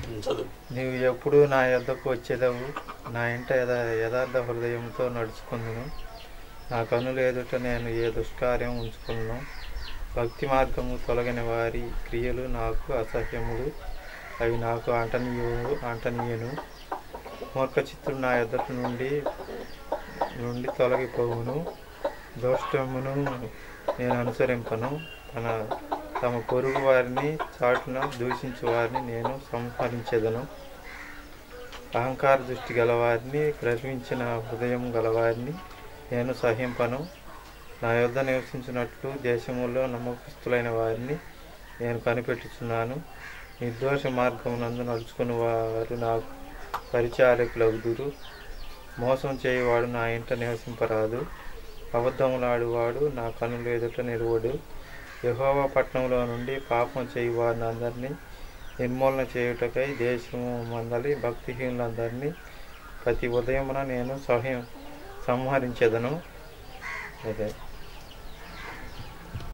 చదువు నీవు ఎప్పుడు నా యొద్దకు వచ్చేదవు నా ఇంట యథా యథార్థ హృదయంతో నడుచుకుందును నా కనులు ఎదుట నేను ఏ దుష్కార్యం ఉంచుకున్నాను భక్తి మార్గము తొలగిన వారి క్రియలు నాకు అసహ్యములు అవి నాకు అంటనీయు అంటనీయను మూర్ఖ చిత్తుడు నా ఎదుట నుండి నుండి తొలగిపోవును దోష్టమును నేను అనుసరింపను తన తమ పొరుగు వారిని చాటున దూషించు వారిని నేను సంహరించేదను అహంకార దృష్టి గలవారిని గర్వించిన హృదయం గలవారిని నేను సహింపను నా యొద్ద నివసించినట్లు దేశములో నమ్మకస్తులైన వారిని నేను కనిపెట్టుచున్నాను నిర్దోష మార్గమునందు నడుచుకుని వారు నాకు పరిచారకులగుదురు మోసం చేయవాడు నా ఇంట నివసింపరాదు అబద్ధములాడువాడు నా కనుల ఎదుట నిలువడు యెహోవా పట్టణంలో నుండి పాపం చేయి వారిని అందరినీ నిర్మూలన చేయుటకై దేశము మందలి భక్తిహీనులందరినీ ప్రతి ఉదయమున నేను సహ్యం సంహరించెదను అదే